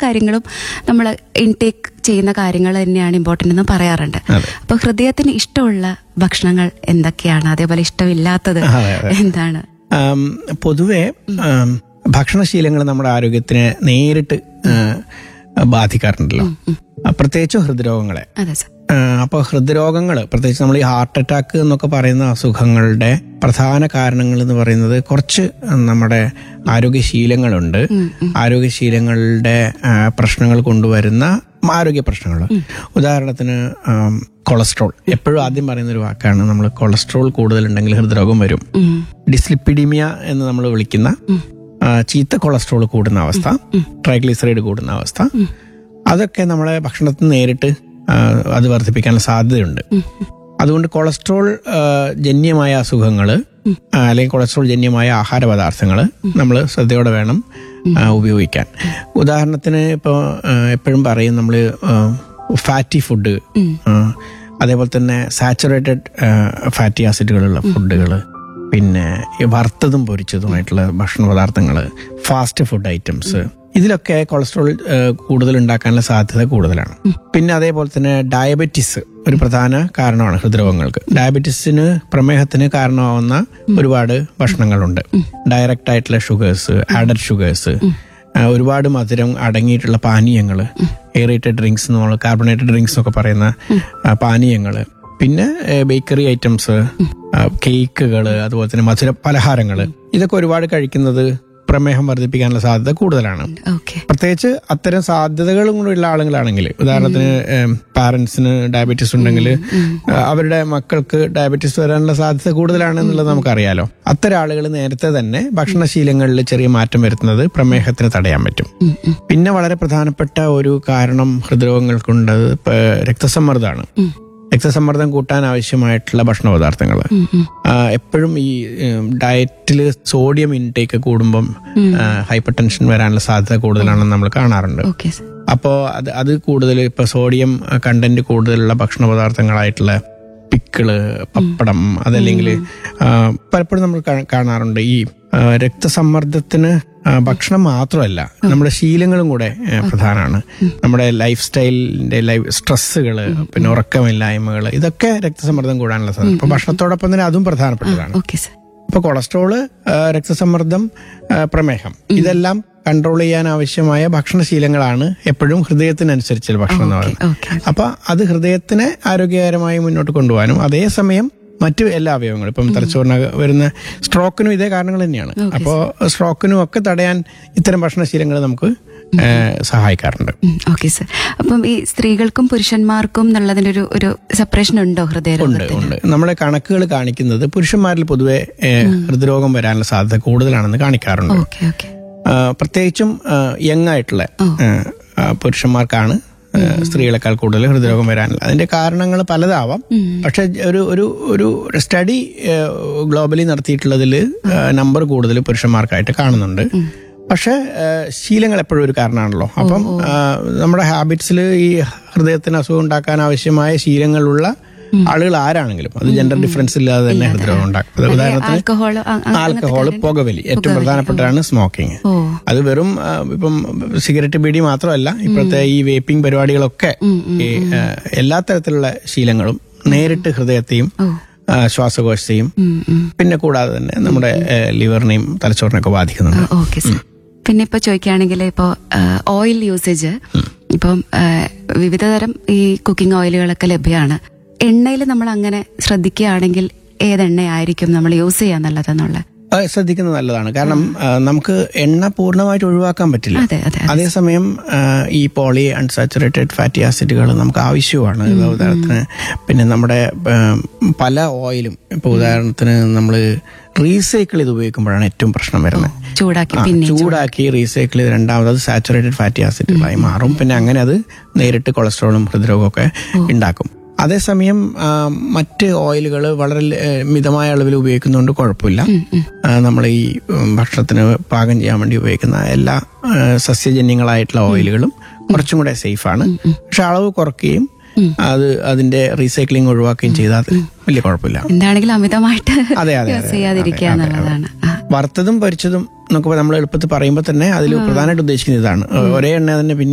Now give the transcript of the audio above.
കാര്യങ്ങളും നമ്മൾ ഇൻടേക്ക് ചെയ്യുന്ന കാര്യങ്ങൾ തന്നെയാണ് ഇമ്പോർട്ടൻ്റ് എന്ന് പറയാറുണ്ട് അതെ. അപ്പോൾ ഹൃദയത്തിന് ഇഷ്ടമുള്ള ഭക്ഷണങ്ങൾ എന്തൊക്കെയാണ് അതേപോലെ ഇഷ്ടമില്ലാത്തത് അതെ, അതെ. എന്താണ് ആം, പൊതുവെ ആം, ഭക്ഷണശീലങ്ങൾ നമ്മുടെ ആരോഗ്യത്തിനെ നേരിട്ട് ആ, ബാധിക്കാറുണ്ടല്ലോ ആ, പ്രത്യേകിച്ചും ഹൃദ്രോഗങ്ങളെ അതെ സർ അപ്പോൾ ഹൃദ്രോഗങ്ങൾ പ്രത്യേകിച്ച് നമ്മൾ ഈ ഹാർട്ട് അറ്റാക്ക് എന്നൊക്കെ പറയുന്ന അസുഖങ്ങളുടെ പ്രധാന കാരണങ്ങൾ എന്ന് പറയുന്നത് കുറച്ച് നമ്മുടെ ആരോഗ്യശീലങ്ങളുണ്ട് ആരോഗ്യശീലങ്ങളുടെ ആ, പ്രശ്നങ്ങൾ കൊണ്ടുവരുന്ന ആരോഗ്യ പ്രശ്നങ്ങൾ ഉദാഹരണത്തിന് ആം, കൊളസ്ട്രോൾ എപ്പോഴും ആദ്യം പറയുന്ന ഒരു വാക്കാണ് നമ്മൾ കൊളസ്ട്രോൾ കൂടുതലുണ്ടെങ്കിൽ ഹൃദ്രോഗം വരും ഉം. ഡിസ്ലിപ്പിഡിമിയ എന്ന് നമ്മൾ വിളിക്കുന്ന ആ, ചീത്ത കൊളസ്ട്രോൾ കൂടുന്ന അവസ്ഥ ട്രൈഗ്ലിസറൈഡ് കൂടുന്ന അവസ്ഥ അതൊക്കെ നമ്മളെ ഭക്ഷണത്തിൽ നേരിട്ട് ആ, അത് വർദ്ധിപ്പിക്കാനുള്ള സാധ്യതയുണ്ട് അതുകൊണ്ട് കൊളസ്ട്രോൾ ആ, ജന്യമായ അസുഖങ്ങൾ അല്ലെങ്കിൽ കൊളസ്ട്രോൾ ജന്യമായ ആഹാര പദാർത്ഥങ്ങൾ നമ്മൾ ശ്രദ്ധയോടെ വേണം ആ, ഉപയോഗിക്കാൻ ഉദാഹരണത്തിന് ഇപ്പോൾ എപ്പോഴും പറയും നമ്മൾ ഫാറ്റി ഫുഡ് അതേപോലെ തന്നെ സാച്ചുറേറ്റഡ് ഫാറ്റി ആസിഡുകളുള്ള ഫുഡുകൾ പിന്നെ ഈ വറുത്തതും പൊരിച്ചതുമായിട്ടുള്ള ഭക്ഷണ പദാർത്ഥങ്ങൾ ഫാസ്റ്റ് ഫുഡ് ഐറ്റംസ് ഇതിലൊക്കെ കൊളസ്ട്രോൾ കൂടുതൽ ഉണ്ടാക്കാനുള്ള സാധ്യത കൂടുതലാണ് പിന്നെ അതേപോലെ തന്നെ ഡയബറ്റിസ് ഒരു പ്രധാന കാരണമാണ് ഹൃദ്രോഗങ്ങൾക്ക് ഡയബറ്റിസിന് പ്രമേഹത്തിന് കാരണമാവുന്ന ഒരുപാട് ഭക്ഷണങ്ങളുണ്ട് ഡയറക്റ്റ് ആയിട്ടുള്ള ഷുഗേഴ്സ് ആഡഡ് ഷുഗേഴ്സ് ഒരുപാട് മധുരം അടങ്ങിയിട്ടുള്ള പാനീയങ്ങൾ എയറേറ്റഡ് ഡ്രിങ്ക്സ് നമ്മൾ കാർബണേറ്റഡ് ഡ്രിങ്ക്സ് എന്നൊക്കെ പറയുന്ന പാനീയങ്ങൾ പിന്നെ ബേക്കറി ഐറ്റംസ് കേക്കുകൾ അതുപോലെ തന്നെ മധുര പലഹാരങ്ങൾ ഇതൊക്കെ ഒരുപാട് കഴിക്കുന്നത് പ്രമേഹം വർദ്ധിപ്പിക്കാനുള്ള സാധ്യത കൂടുതലാണ് ഓക്കെ പ്രത്യേകിച്ച് അത്തരം സാധ്യതകളും കൂടെ ഉള്ള ആളുകളാണെങ്കിൽ ഉദാഹരണത്തിന് പാരന്റ്സിന് ഡയബറ്റീസ് ഉണ്ടെങ്കിൽ അവരുടെ മക്കൾക്ക് ഡയബറ്റീസ് വരാനുള്ള സാധ്യത കൂടുതലാണ് എന്നുള്ളത് നമുക്കറിയാലോ അത്തരം ആളുകൾ നേരത്തെ തന്നെ ഭക്ഷണശീലങ്ങളിൽ ചെറിയ മാറ്റം വരുത്തുന്നത് പ്രമേഹത്തിന് തടയാൻ പറ്റും പിന്നെ വളരെ പ്രധാനപ്പെട്ട ഒരു കാരണം ഹൃദ്രോഗങ്ങൾക്കുണ്ടത് ഇപ്പൊ രക്തസമ്മർദ്ദമാണ് രക്തസമ്മർദ്ദം കൂട്ടാൻ ആവശ്യമായിട്ടുള്ള ഭക്ഷണ പദാർത്ഥങ്ങൾ എപ്പോഴും ഈ ഡയറ്റിൽ സോഡിയം ഇൻടേക്ക് കൂടുമ്പം ഹൈപ്പർ ടെൻഷൻ വരാനുള്ള സാധ്യത കൂടുതലാണെന്ന് നമ്മൾ കാണാറുണ്ട് ഓക്കെ സർ അപ്പോൾ അത് അത് കൂടുതൽ ഇപ്പൊ സോഡിയം കണ്ടന്റ് കൂടുതലുള്ള ഭക്ഷണ പദാർത്ഥങ്ങളായിട്ടുള്ള പിക്കിള് പപ്പടം അതല്ലെങ്കിൽ ആ, പലപ്പോഴും നമ്മൾ കാ- കാണാറുണ്ട് ഈ ആ, രക്തസമ്മർദ്ദത്തിന് ആ, ഭക്ഷണം മാത്രമല്ല നമ്മുടെ ശീലങ്ങളും കൂടെ ആ, പ്രധാനമാണ് നമ്മുടെ ലൈഫ് സ്റ്റൈലിന്റെ ലൈഫ് സ്ട്രെസ്സുകൾ പിന്നെ ഉറക്കമില്ലായ്മകൾ ഇതൊക്കെ രക്തസമ്മർദ്ദം കൂടാനുള്ള സാധ്യത അപ്പൊ ഭക്ഷണത്തോടൊപ്പം തന്നെ അതും പ്രധാനപ്പെട്ടതാണ് ഓക്കെ സർ ഇപ്പൊ കൊളസ്ട്രോള് ആ, രക്തസമ്മർദ്ദം ആ, പ്രമേഹം ഇതെല്ലാം കൺട്രോൾ ചെയ്യാൻ ആവശ്യമായ ഭക്ഷണശീലങ്ങളാണ് എപ്പോഴും ഹൃദയത്തിനനുസരിച്ചുള്ള ഭക്ഷണം എന്ന് പറയുന്നത് ഓക്കെ അപ്പൊ അത് ഹൃദയത്തിനെ ആരോഗ്യകരമായി മുന്നോട്ട് കൊണ്ടുപോകാനും അതേസമയം മറ്റു എല്ലാ അവയവങ്ങളും ഇപ്പം തലച്ചോറിന് വരുന്ന സ്ട്രോക്കിനും ഇതേ കാരണങ്ങൾ തന്നെയാണ് അപ്പോൾ സ്ട്രോക്കിനും ഒക്കെ തടയാൻ ഇത്തരം ഭക്ഷണശീലങ്ങൾ നമുക്ക് ആ, സഹായിക്കാറുണ്ട് ഓക്കെ സർ അപ്പം ഈ സ്ത്രീകൾക്കും പുരുഷന്മാർക്കും എന്നുള്ളതിന്റെ ഒരു ഒരു സെപ്പറേഷൻ ഉണ്ടോ ഉണ്ട് ഹൃദയരോഗത്തിന് ഉണ്ട് നമ്മുടെ കണക്കുകൾ കാണിക്കുന്നത് പുരുഷന്മാരിൽ പൊതുവെ ഏ, ഹൃദ്രോഗം വരാനുള്ള സാധ്യത കൂടുതലാണെന്ന് കാണിക്കാറുണ്ട് ഓക്കെ ഓക്കെ ആ, പ്രത്യേകിച്ചും യങ് ആയിട്ടുള്ള ആ, ആ, പുരുഷന്മാർക്കാണ് ആ, സ്ത്രീകളെക്കാൾ കൂടുതൽ ഹൃദ്രോഗം വരാനുള്ള അതിന്റെ കാരണങ്ങൾ പലതാവാം പക്ഷെ ഒരു ഒരു ഒരു സ്റ്റഡി ഗ്ലോബലി നടത്തിയിട്ടുള്ളതിൽ നമ്പർ കൂടുതൽ പുരുഷന്മാർക്കായിട്ട് കാണുന്നുണ്ട് പക്ഷെ ആ, ശീലങ്ങൾ എപ്പോഴും ഒരു കാരണമാണല്ലോ അപ്പം ആ, നമ്മുടെ ഹാബിറ്റ്സിൽ ഈ ഹൃദയത്തിന് അസുഖം ഉണ്ടാക്കാൻ ആവശ്യമായ ശീലങ്ങളുള്ള ആളുകൾ ആരാണെങ്കിലും അത് ജെൻഡർ ഡിഫറൻസ് ഇല്ലാതെ തന്നെ ഹൃദ്രോഗം ഉണ്ടാക്കും ഉദാഹരണത്തിന് ആൽക്കഹോൾ ആൽക്കഹോൾ പുകവലി ഏറ്റവും പ്രധാനപ്പെട്ടാണ് സ്മോക്കിംഗ് ഓ അത് വെറും ആ, ഇപ്പം സിഗരറ്റ് ബീഡി മാത്രമല്ല ഇപ്പോഴത്തെ ഈ വേപ്പിംഗ് പരിപാടികളൊക്കെ ഈ ആ, എല്ലാ തരത്തിലുള്ള ശീലങ്ങളും നേരിട്ട് ഹൃദയത്തെയും ആ, ശ്വാസകോശത്തെയും പിന്നെ കൂടാതെ തന്നെ നമ്മുടെ ആ, ലിവറിനെയും തലച്ചോറിനെയൊക്കെ ബാധിക്കുന്നുണ്ട് ഓക്കെ സർ പിന്നെ ഇപ്പൊ ചോദിക്കുകയാണെങ്കിൽ ഇപ്പോ ഓയിൽ യൂസേജ് ഇപ്പം ആ, വിവിധതരം ഈ കുക്കിംഗ് ഓയിലുകളൊക്കെ ലഭ്യമാണ് എണ്ണയിൽ നമ്മൾ അങ്ങനെ ശ്രദ്ധിക്കുകയാണെങ്കിൽ ഏതെണ്ണയായിരിക്കും നമ്മൾ യൂസ് ചെയ്യാൻ നല്ലതെന്നുള്ള ആ, ശ്രദ്ധിക്കുന്നത് നല്ലതാണ് കാരണം ആ, നമുക്ക് എണ്ണ പൂർണ്ണമായിട്ട് ഒഴിവാക്കാൻ പറ്റില്ല അതെ അതെ അതേസമയം ആ, ഈ പോളി അൺസാച്ചുറേറ്റഡ് ഫാറ്റി ആസിഡുകൾ നമുക്ക് ആവശ്യമാണ് ഇപ്പൊ ഉദാഹരണത്തിന് പിന്നെ നമ്മുടെ ആ, പല ഓയിലും ഇപ്പൊ ഉദാഹരണത്തിന് നമ്മൾ റീസൈക്കിൾ ചെയ്ത് ഉപയോഗിക്കുമ്പോഴാണ് ഏറ്റവും പ്രശ്നം വരുന്നത് ചൂടാക്കി ആ, പിന്നെ ചൂടാക്കി റീസൈക്കിൾ ചെയ്ത് രണ്ടാമത് അത് സാച്ചുറേറ്റഡ് ഫാറ്റി ആസിഡുകളായി മാറും പിന്നെ അങ്ങനെ അത് നേരിട്ട് കൊളസ്ട്രോളും ഹൃദ്രോഗവും ഒക്കെ ഉണ്ടാക്കും അതേസമയം ആ, മറ്റ് ഓയിലുകൾ വളരെ ല- ഏ, മിതമായ അളവിൽ ഉപയോഗിക്കുന്നതുകൊണ്ട് കുഴപ്പമില്ല നമ്മൾ ഈ ഉം, ഭക്ഷണത്തിന് പാകം ചെയ്യാൻ വേണ്ടി ഉപയോഗിക്കുന്ന എല്ലാ ആ, സസ്യജന്യങ്ങളായിട്ടുള്ള ഓയിലുകളും കുറച്ചും കൂടെ സേഫാണ് പക്ഷെ അളവ് കുറയ്ക്കുകയും അത് അതിന്റെ റീസൈക്ലിംഗ് ഒഴിവാക്കുകയും ചെയ്താൽ അത് വലിയ കുഴപ്പമില്ല എന്താണെങ്കിലും അമിതമായിട്ട് അതെ, അതെ, യൂസ് അതെ, ചെയ്യാതിരിക്കുക അതെ, അതെ, എന്നുള്ളതാണ് ആ. വറുത്തതും പൊരിച്ചതും എന്നൊക്കെ നമ്മൾ എളുപ്പത്തിൽ പറയുമ്പോൾ തന്നെ അതിൽ പ്രധാനമായിട്ട് ഉദ്ദേശിക്കുന്നത് ഇതാണ് ഒരേ എണ്ണ തന്നെ പിന്നെ